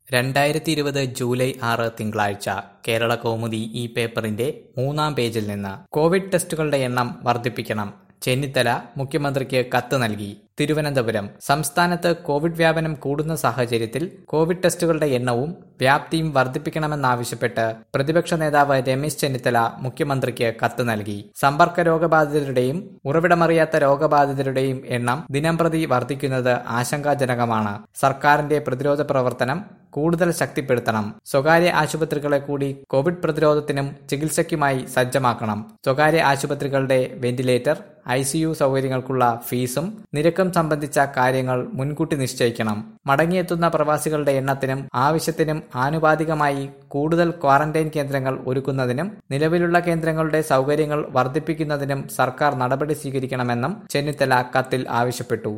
രണ്ടായിരത്തി ഇരുപത് ജൂലൈ ആറ് തിങ്കളാഴ്ച കേരള കൗമുദി ഈ പേപ്പറിന്റെ മൂന്നാം പേജിൽ നിന്ന് കോവിഡ് ടെസ്റ്റുകളുടെ എണ്ണം വർദ്ധിപ്പിക്കണം ചെന്നിത്തല മുഖ്യമന്ത്രിക്ക് കത്ത് നൽകി തിരുവനന്തപുരം സംസ്ഥാനത്ത് കോവിഡ് വ്യാപനം കൂടുന്ന സാഹചര്യത്തിൽ കോവിഡ് ടെസ്റ്റുകളുടെ എണ്ണവും വ്യാപ്തിയും വർദ്ധിപ്പിക്കണമെന്നാവശ്യപ്പെട്ട് പ്രതിപക്ഷ നേതാവ് രമേശ് ചെന്നിത്തല മുഖ്യമന്ത്രിക്ക് കത്ത് നൽകി സമ്പർക്ക രോഗബാധിതരുടെയും ഉറവിടമറിയാത്ത രോഗബാധിതരുടെയും എണ്ണം ദിനംപ്രതി വർദ്ധിക്കുന്നത് ആശങ്കാജനകമാണ് സർക്കാരിന്റെ പ്രതിരോധ പ്രവർത്തനം കൂടുതൽ ശക്തിപ്പെടുത്തണം സ്വകാര്യ ആശുപത്രികളെ കൂടി കോവിഡ് പ്രതിരോധത്തിനും ചികിത്സയ്ക്കുമായി സജ്ജമാക്കണം സ്വകാര്യ ആശുപത്രികളുടെ വെന്റിലേറ്റർ ഐ സിയു സൗകര്യങ്ങൾക്കുള്ള ഫീസും നിരക്കും സംബന്ധിച്ച കാര്യങ്ങൾ മുൻകൂട്ടി നിശ്ചയിക്കണം മടങ്ങിയെത്തുന്ന പ്രവാസികളുടെ എണ്ണത്തിനും ആവശ്യത്തിനും ആനുപാതികമായി കൂടുതൽ ക്വാറന്റൈൻ കേന്ദ്രങ്ങൾ ഒരുക്കുന്നതിനും നിലവിലുള്ള കേന്ദ്രങ്ങളുടെ സൗകര്യങ്ങൾ വർദ്ധിപ്പിക്കുന്നതിനും സർക്കാർ നടപടി സ്വീകരിക്കണമെന്നും ചെന്നിത്തല കത്തിൽ ആവശ്യപ്പെട്ടു